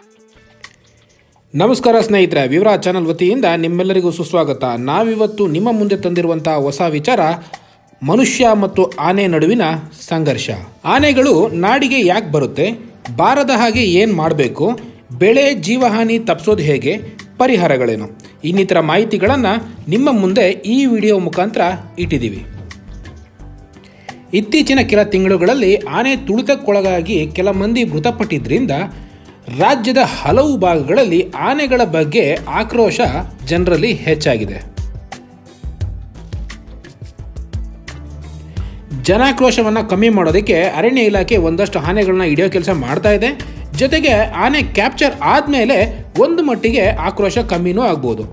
ನಮಸ್ಕಾರ ಸ್ನೇಹಿತರೆ ವಿವರ ಚಾನಲ್ ವತಿಯಿಂದ ನಿಮ್ಮೆಲ್ಲರಿಗೂ ಸುಸ್ವಾಗತ ನಾವಿವತ್ತು ನಿಮ್ಮ ಮುಂದೆ ತಂದಿರುವಂಥ ಹೊಸ ವಿಚಾರ ಮನುಷ್ಯ ಮತ್ತು ಆನೆ ನಡುವಿನ ಸಂಘರ್ಷ ಆನೆಗಳು ನಾಡಿಗೆ ಯಾಕೆ ಬರುತ್ತೆ ಬಾರದ ಹಾಗೆ ಏನು ಮಾಡಬೇಕು ಬೆಳೆ ಜೀವಹಾನಿ ತಪ್ಪಿಸೋದು ಹೇಗೆ ಪರಿಹಾರಗಳೇನು ಇನ್ನಿತರ ಮಾಹಿತಿಗಳನ್ನು ನಿಮ್ಮ ಮುಂದೆ ಈ ವಿಡಿಯೋ ಮುಖಾಂತರ ಇಟ್ಟಿದ್ದೀವಿ ಇತ್ತೀಚಿನ ಕೆಲ ತಿಂಗಳುಗಳಲ್ಲಿ ಆನೆ ತುಳಿತಕ್ಕೊಳಗಾಗಿ ಕೆಲ ಮಂದಿ ಮೃತಪಟ್ಟಿದ್ದರಿಂದ ರಾಜ್ಯದ ಹಲವು ಭಾಗಗಳಲ್ಲಿ ಆನೆಗಳ ಬಗ್ಗೆ ಆಕ್ರೋಶ ಜನರಲ್ಲಿ ಹೆಚ್ಚಾಗಿದೆ ಜನಾಕ್ರೋಶವನ್ನು ಕಮ್ಮಿ ಮಾಡೋದಕ್ಕೆ ಅರಣ್ಯ ಇಲಾಖೆ ಒಂದಷ್ಟು ಆನೆಗಳನ್ನ ಹಿಡಿಯೋ ಕೆಲಸ ಮಾಡ್ತಾ ಇದೆ ಜೊತೆಗೆ ಆನೆ ಕ್ಯಾಪ್ಚರ್ ಆದಮೇಲೆ ಒಂದು ಮಟ್ಟಿಗೆ ಆಕ್ರೋಶ ಕಮ್ಮಿನೂ ಆಗ್ಬೋದು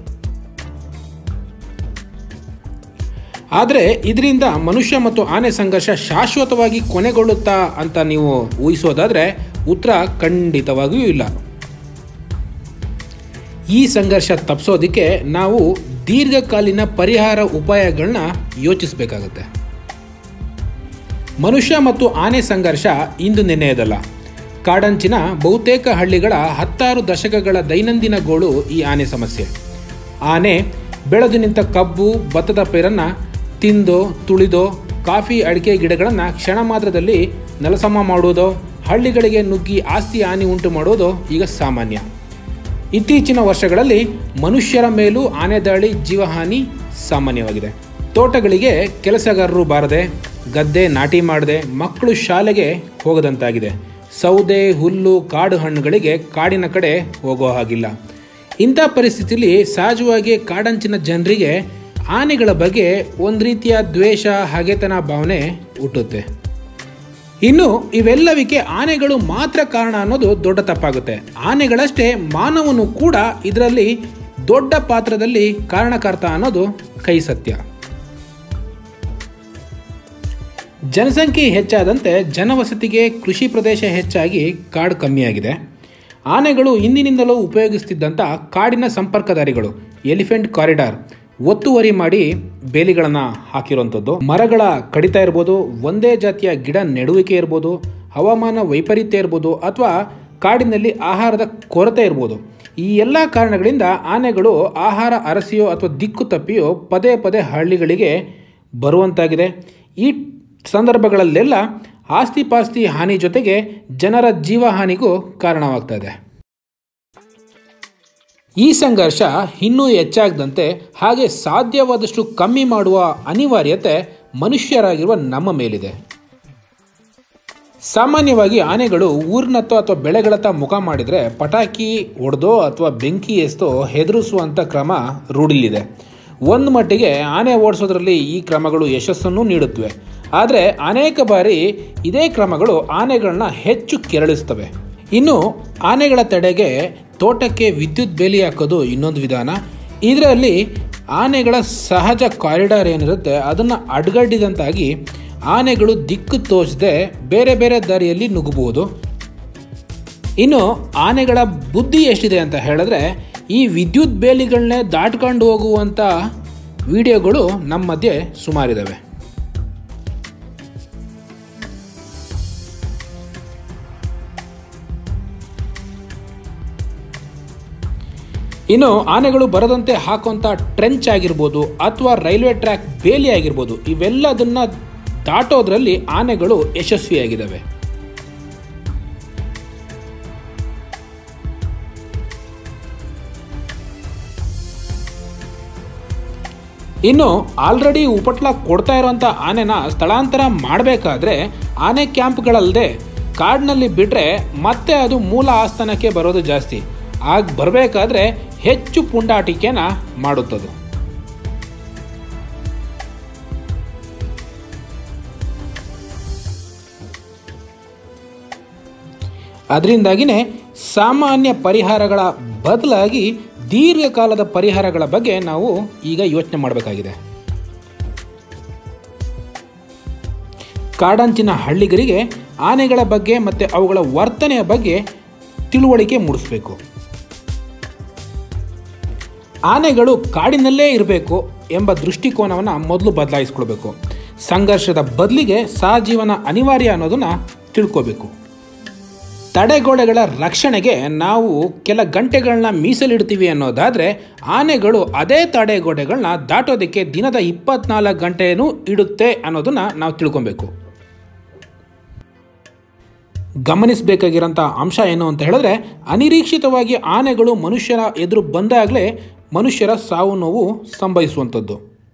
ಆದರೆ ಇದರಿಂದ ಮನುಷ್ಯ ಮತ್ತು ಆನೆ ಸಂಘರ್ಷ ಶಾಶ್ವತವಾಗಿ ಕೊನೆಗೊಳ್ಳುತ್ತಾ ಅಂತ ನೀವು ಊಹಿಸೋದಾದರೆ ಉತ್ತರ ಖಂಡಿತವಾಗಿಯೂ ಇಲ್ಲ ಈ ಸಂಘರ್ಷ ತಪ್ಪಿಸೋದಕ್ಕೆ ನಾವು ದೀರ್ಘಕಾಲೀನ ಪರಿಹಾರ ಉಪಾಯಗಳನ್ನ ಯೋಚಿಸಬೇಕಾಗತ್ತೆ ಮನುಷ್ಯ ಮತ್ತು ಆನೆ ಸಂಘರ್ಷ ಇಂದು ನೆನೆಯದಲ್ಲ ಕಾಡಂಚಿನ ಬಹುತೇಕ ಹಳ್ಳಿಗಳ ಹತ್ತಾರು ದಶಕಗಳ ದೈನಂದಿನ ಗೋಳು ಈ ಆನೆ ಸಮಸ್ಯೆ ಆನೆ ಬೆಳೆದು ನಿಂತ ಕಬ್ಬು ಭತ್ತದ ಪೇರನ್ನು ತಿಂದೋ ತುಳಿದೋ ಕಾಫಿ ಅಡಿಕೆ ಗಿಡಗಳನ್ನು ಕ್ಷಣ ಮಾತ್ರದಲ್ಲಿ ನೆಲಸಮ ಮಾಡುವುದೋ ಹಳ್ಳಿಗಳಿಗೆ ನುಗ್ಗಿ ಆಸ್ತಿ ಹಾನಿ ಉಂಟು ಮಾಡುವುದು ಈಗ ಸಾಮಾನ್ಯ ಇತ್ತೀಚಿನ ವರ್ಷಗಳಲ್ಲಿ ಮನುಷ್ಯರ ಮೇಲೂ ಆನೆ ದಾಳಿ ಜೀವಹಾನಿ ಸಾಮಾನ್ಯವಾಗಿದೆ ತೋಟಗಳಿಗೆ ಕೆಲಸಗಾರರು ಬಾರದೆ ಗದ್ದೆ ನಾಟಿ ಮಾಡದೆ ಮಕ್ಕಳು ಶಾಲೆಗೆ ಹೋಗದಂತಾಗಿದೆ ಸೌದೆ ಹುಲ್ಲು ಕಾಡು ಹಣ್ಣುಗಳಿಗೆ ಕಾಡಿನ ಕಡೆ ಹೋಗೋ ಹಾಗಿಲ್ಲ ಇಂಥ ಪರಿಸ್ಥಿತಿಯಲ್ಲಿ ಸಹಜವಾಗಿ ಕಾಡಂಚಿನ ಜನರಿಗೆ ಆನೆಗಳ ಬಗ್ಗೆ ಒಂದು ರೀತಿಯ ದ್ವೇಷ ಹಗೆತನ ಭಾವನೆ ಹುಟ್ಟುತ್ತೆ ಇನ್ನು ಇವೆಲ್ಲವಿಕೆ ಆನೆಗಳು ಮಾತ್ರ ಕಾರಣ ಅನ್ನೋದು ದೊಡ್ಡ ತಪ್ಪಾಗುತ್ತೆ ಆನೆಗಳಷ್ಟೇ ಮಾನವನು ಕೂಡ ಇದರಲ್ಲಿ ದೊಡ್ಡ ಪಾತ್ರದಲ್ಲಿ ಕಾರಣಕರ್ತ ಅನ್ನೋದು ಕೈ ಸತ್ಯ ಜನಸಂಖ್ಯೆ ಹೆಚ್ಚಾದಂತೆ ಜನವಸತಿಗೆ ಕೃಷಿ ಪ್ರದೇಶ ಹೆಚ್ಚಾಗಿ ಕಾಡು ಕಮ್ಮಿಯಾಗಿದೆ ಆನೆಗಳು ಹಿಂದಿನಿಂದಲೂ ಉಪಯೋಗಿಸ್ತಿದ್ದಂಥ ಕಾಡಿನ ಸಂಪರ್ಕದಾರಿಗಳು ಎಲಿಫೆಂಟ್ ಕಾರಿಡಾರ್ ಒತ್ತುವರಿ ಮಾಡಿ ಬೇಲಿಗಳನ್ನು ಹಾಕಿರುವಂಥದ್ದು ಮರಗಳ ಕಡಿತ ಇರ್ಬೋದು ಒಂದೇ ಜಾತಿಯ ಗಿಡ ನೆಡುವಿಕೆ ಇರ್ಬೋದು ಹವಾಮಾನ ವೈಪರೀತ್ಯ ಇರ್ಬೋದು ಅಥವಾ ಕಾಡಿನಲ್ಲಿ ಆಹಾರದ ಕೊರತೆ ಇರ್ಬೋದು ಈ ಎಲ್ಲ ಕಾರಣಗಳಿಂದ ಆನೆಗಳು ಆಹಾರ ಅರಸಿಯೋ ಅಥವಾ ದಿಕ್ಕು ತಪ್ಪಿಯೋ ಪದೇ ಪದೇ ಹಳ್ಳಿಗಳಿಗೆ ಬರುವಂತಾಗಿದೆ ಈ ಸಂದರ್ಭಗಳಲ್ಲೆಲ್ಲ ಆಸ್ತಿ ಪಾಸ್ತಿ ಹಾನಿ ಜೊತೆಗೆ ಜನರ ಜೀವಹಾನಿಗೂ ಕಾರಣವಾಗ್ತಾ ಇದೆ ಈ ಸಂಘರ್ಷ ಇನ್ನೂ ಹೆಚ್ಚಾಗದಂತೆ ಹಾಗೆ ಸಾಧ್ಯವಾದಷ್ಟು ಕಮ್ಮಿ ಮಾಡುವ ಅನಿವಾರ್ಯತೆ ಮನುಷ್ಯರಾಗಿರುವ ನಮ್ಮ ಮೇಲಿದೆ ಸಾಮಾನ್ಯವಾಗಿ ಆನೆಗಳು ಊರಿನತ್ತ ಅಥವಾ ಬೆಳೆಗಳತ್ತ ಮುಖ ಮಾಡಿದರೆ ಪಟಾಕಿ ಹೊಡೆದೋ ಅಥವಾ ಬೆಂಕಿ ಎಸ್ತೋ ಹೆದರಿಸುವಂಥ ಕ್ರಮ ರೂಢಿಲಿದೆ ಒಂದು ಮಟ್ಟಿಗೆ ಆನೆ ಓಡಿಸೋದ್ರಲ್ಲಿ ಈ ಕ್ರಮಗಳು ಯಶಸ್ಸನ್ನು ನೀಡುತ್ತವೆ ಆದರೆ ಅನೇಕ ಬಾರಿ ಇದೇ ಕ್ರಮಗಳು ಆನೆಗಳನ್ನ ಹೆಚ್ಚು ಕೆರಳಿಸ್ತವೆ ಇನ್ನು ಆನೆಗಳ ತಡೆಗೆ ತೋಟಕ್ಕೆ ವಿದ್ಯುತ್ ಬೇಲಿ ಹಾಕೋದು ಇನ್ನೊಂದು ವಿಧಾನ ಇದರಲ್ಲಿ ಆನೆಗಳ ಸಹಜ ಕಾರಿಡಾರ್ ಏನಿರುತ್ತೆ ಅದನ್ನು ಅಡ್ಗಡ್ಡಿದಂತಾಗಿ ಆನೆಗಳು ದಿಕ್ಕು ತೋಚದೆ ಬೇರೆ ಬೇರೆ ದಾರಿಯಲ್ಲಿ ನುಗ್ಗಬಹುದು ಇನ್ನು ಆನೆಗಳ ಬುದ್ಧಿ ಎಷ್ಟಿದೆ ಅಂತ ಹೇಳಿದ್ರೆ ಈ ವಿದ್ಯುತ್ ಬೇಲಿಗಳನ್ನೇ ದಾಟ್ಕೊಂಡು ಹೋಗುವಂಥ ವಿಡಿಯೋಗಳು ನಮ್ಮ ಮಧ್ಯೆ ಸುಮಾರಿದ್ದಾವೆ ಇನ್ನು ಆನೆಗಳು ಬರದಂತೆ ಹಾಕುವಂಥ ಟ್ರೆಂಚ್ ಆಗಿರ್ಬೋದು ಅಥವಾ ರೈಲ್ವೆ ಟ್ರ್ಯಾಕ್ ಬೇಲಿ ಆಗಿರ್ಬೋದು ಇವೆಲ್ಲದನ್ನ ದಾಟೋದ್ರಲ್ಲಿ ಆನೆಗಳು ಯಶಸ್ವಿಯಾಗಿದ್ದಾವೆ ಇನ್ನು ಆಲ್ರೆಡಿ ಉಪಟ್ಲ ಕೊಡ್ತಾ ಇರುವಂಥ ಆನೆನ ಸ್ಥಳಾಂತರ ಮಾಡಬೇಕಾದ್ರೆ ಆನೆ ಕ್ಯಾಂಪ್ಗಳಲ್ಲದೆ ಕಾಡಿನಲ್ಲಿ ಬಿಟ್ಟರೆ ಮತ್ತೆ ಅದು ಮೂಲ ಆಸ್ಥಾನಕ್ಕೆ ಬರೋದು ಜಾಸ್ತಿ ಆಗ ಬರಬೇಕಾದ್ರೆ ಹೆಚ್ಚು ಪುಂಡಾಟಿಕೆನ ಮಾಡುತ್ತದು ಅದರಿಂದಾಗಿನೇ ಸಾಮಾನ್ಯ ಪರಿಹಾರಗಳ ಬದಲಾಗಿ ದೀರ್ಘಕಾಲದ ಪರಿಹಾರಗಳ ಬಗ್ಗೆ ನಾವು ಈಗ ಯೋಚನೆ ಮಾಡಬೇಕಾಗಿದೆ ಕಾಡಂಚಿನ ಹಳ್ಳಿಗರಿಗೆ ಆನೆಗಳ ಬಗ್ಗೆ ಮತ್ತು ಅವುಗಳ ವರ್ತನೆಯ ಬಗ್ಗೆ ತಿಳುವಳಿಕೆ ಮೂಡಿಸಬೇಕು ಆನೆಗಳು ಕಾಡಿನಲ್ಲೇ ಇರಬೇಕು ಎಂಬ ದೃಷ್ಟಿಕೋನವನ್ನು ಮೊದಲು ಬದಲಾಯಿಸ್ಕೊಳ್ಬೇಕು ಸಂಘರ್ಷದ ಬದಲಿಗೆ ಸಹಜೀವನ ಅನಿವಾರ್ಯ ಅನ್ನೋದನ್ನು ತಿಳ್ಕೋಬೇಕು ತಡೆಗೋಡೆಗಳ ರಕ್ಷಣೆಗೆ ನಾವು ಕೆಲ ಗಂಟೆಗಳನ್ನ ಮೀಸಲಿಡ್ತೀವಿ ಅನ್ನೋದಾದರೆ ಆನೆಗಳು ಅದೇ ತಡೆಗೋಡೆಗಳನ್ನ ದಾಟೋದಕ್ಕೆ ದಿನದ ಇಪ್ಪತ್ನಾಲ್ಕು ಗಂಟೆನೂ ಇಡುತ್ತೆ ಅನ್ನೋದನ್ನು ನಾವು ತಿಳ್ಕೊಬೇಕು ಗಮನಿಸಬೇಕಾಗಿರೋಂಥ ಅಂಶ ಏನು ಅಂತ ಹೇಳಿದ್ರೆ ಅನಿರೀಕ್ಷಿತವಾಗಿ ಆನೆಗಳು ಮನುಷ್ಯರ ಎದುರು ಬಂದಾಗಲೇ ಮನುಷ್ಯರ ಸಾವು ನೋವು ಸಂಭವಿಸುವಂಥದ್ದು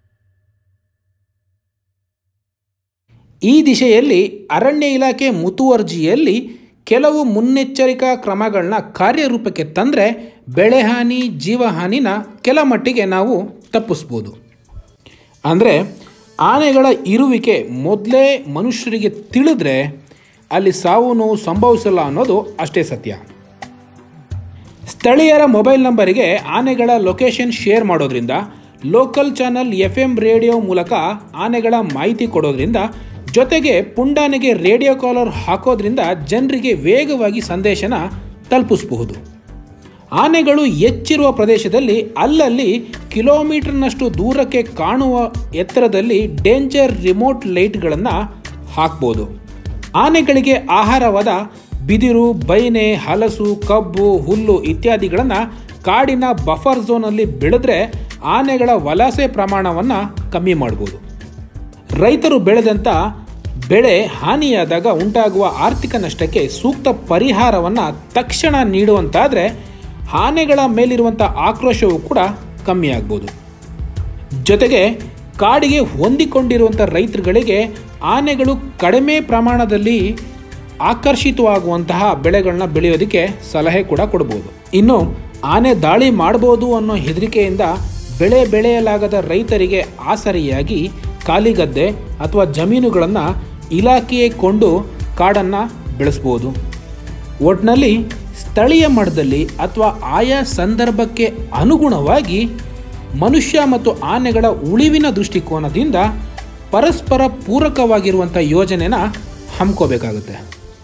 ಈ ದಿಶೆಯಲ್ಲಿ ಅರಣ್ಯ ಇಲಾಖೆ ಮುತುವರ್ಜಿಯಲ್ಲಿ ಕೆಲವು ಮುನ್ನೆಚ್ಚರಿಕಾ ಕ್ರಮಗಳನ್ನ ಕಾರ್ಯರೂಪಕ್ಕೆ ತಂದರೆ ಬೆಳೆಹಾನಿ ಜೀವಹಾನಿನ ಕೆಲ ಮಟ್ಟಿಗೆ ನಾವು ತಪ್ಪಿಸ್ಬೋದು ಅಂದರೆ ಆನೆಗಳ ಇರುವಿಕೆ ಮೊದಲೇ ಮನುಷ್ಯರಿಗೆ ತಿಳಿದ್ರೆ ಅಲ್ಲಿ ಸಾವು ನೋವು ಸಂಭವಿಸಲ್ಲ ಅನ್ನೋದು ಅಷ್ಟೇ ಸತ್ಯ ಸ್ಥಳೀಯರ ಮೊಬೈಲ್ ನಂಬರಿಗೆ ಆನೆಗಳ ಲೊಕೇಶನ್ ಶೇರ್ ಮಾಡೋದ್ರಿಂದ local channel F M radio ಮೂಲಕ ಆನೆಗಳ ಮಾಹಿತಿ ಕೊಡೋದ್ರಿಂದ ಜೊತೆಗೆ ಪುಂಡಾನೆಗೆ ರೇಡಿಯೋ ಕಾಲರ್ ಹಾಕೋದ್ರಿಂದ ಜನರಿಗೆ ವೇಗವಾಗಿ ಸಂದೇಶನ ತಲುಪಿಸಬಹುದು ಆನೆಗಳು ಹೆಚ್ಚಿರುವ ಪ್ರದೇಶದಲ್ಲಿ ಅಲ್ಲಲ್ಲಿ ಕಿಲೋಮೀಟರ್ನಷ್ಟು ದೂರಕ್ಕೆ ಕಾಣುವ ಎತ್ತರದಲ್ಲಿ ಡೇಂಜರ್ ರಿಮೋಟ್ ಲೈಟ್ಗಳನ್ನು ಹಾಕ್ಬೋದು ಆನೆಗಳಿಗೆ ಆಹಾರವಾದ ಬಿದಿರು ಬೈನೆ ಹಲಸು ಕಬ್ಬು ಹುಲ್ಲು ಇತ್ಯಾದಿಗಳನ್ನು ಕಾಡಿನ ಬಫರ್ ಝೋನಲ್ಲಿ ಬೆಳೆದ್ರೆ ಆನೆಗಳ ವಲಸೆ ಪ್ರಮಾಣವನ್ನು ಕಮ್ಮಿ ಮಾಡ್ಬೋದು ರೈತರು ಬೆಳೆದಂಥ ಬೆಳೆ ಹಾನಿಯಾದಾಗ ಉಂಟಾಗುವ ಆರ್ಥಿಕ ನಷ್ಟಕ್ಕೆ ಸೂಕ್ತ ಪರಿಹಾರವನ್ನು ತಕ್ಷಣ ನೀಡುವಂತಾದರೆ ಆನೆಗಳ ಮೇಲಿರುವಂಥ ಆಕ್ರೋಶವು ಕೂಡ ಕಮ್ಮಿ ಆಗ್ಬೋದು ಜೊತೆಗೆ ಕಾಡಿಗೆ ಹೊಂದಿಕೊಂಡಿರುವಂಥ ರೈತರುಗಳಿಗೆ ಆನೆಗಳು ಕಡಿಮೆ ಪ್ರಮಾಣದಲ್ಲಿ ಆಕರ್ಷಿತವಾಗುವಂತಹ ಬೆಳೆಗಳನ್ನ ಬೆಳೆಯೋದಕ್ಕೆ ಸಲಹೆ ಕೂಡ ಕೊಡ್ಬೋದು ಇನ್ನು ಆನೆ ದಾಳಿ ಮಾಡ್ಬೋದು ಅನ್ನೋ ಹೆದರಿಕೆಯಿಂದ ಬೆಳೆ ಬೆಳೆಯಲಾಗದ ರೈತರಿಗೆ ಆಸರಿಯಾಗಿ ಖಾಲಿಗದ್ದೆ ಅಥವಾ ಜಮೀನುಗಳನ್ನು ಇಲಾಖೆಯೇ ಕೊಂಡು ಕಾಡನ್ನು ಬೆಳೆಸ್ಬೋದು ಒಟ್ಟಿನಲ್ಲಿ ಸ್ಥಳೀಯ ಮಟ್ಟದಲ್ಲಿ ಅಥವಾ ಆಯಾ ಸಂದರ್ಭಕ್ಕೆ ಅನುಗುಣವಾಗಿ ಮನುಷ್ಯ ಮತ್ತು ಆನೆಗಳ ಉಳಿವಿನ ದೃಷ್ಟಿಕೋನದಿಂದ ಪರಸ್ಪರ ಪೂರಕವಾಗಿರುವಂಥ ಯೋಜನೆನ ಹಮ್ಕೋಬೇಕಾಗುತ್ತೆ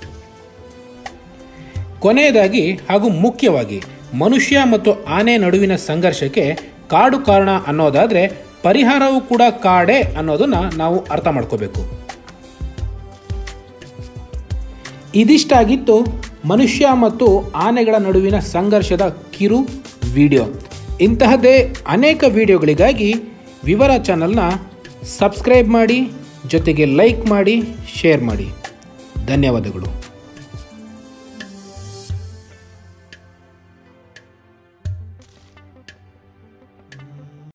ಕೊನೆಯದಾಗಿ ಹಾಗೂ ಮುಖ್ಯವಾಗಿ ಮನುಷ್ಯ ಮತ್ತು ಆನೆ ನಡುವಿನ ಸಂಘರ್ಷಕ್ಕೆ ಕಾಡು ಕಾರಣ ಅನ್ನೋದಾದರೆ ಪರಿಹಾರವೂ ಕೂಡ ಕಾಡೇ ಅನ್ನೋದನ್ನ ನಾವು ಅರ್ಥ ಮಾಡ್ಕೋಬೇಕು ಇದಿಷ್ಟಾಗಿತ್ತು ಮನುಷ್ಯ ಮತ್ತು ಆನೆಗಳ ನಡುವಿನ ಸಂಘರ್ಷದ ಕಿರು ವಿಡಿಯೋ ಇಂತಹದ್ದೇ ಅನೇಕ ವಿಡಿಯೋಗಳಿಗಾಗಿ ವಿವರ ಚಾನಲ್ನ ಸಬ್ಸ್ಕ್ರೈಬ್ ಮಾಡಿ ಜೊತೆಗೆ ಲೈಕ್ ಮಾಡಿ ಶೇರ್ ಮಾಡಿ ಧನ್ಯವಾದಗಳು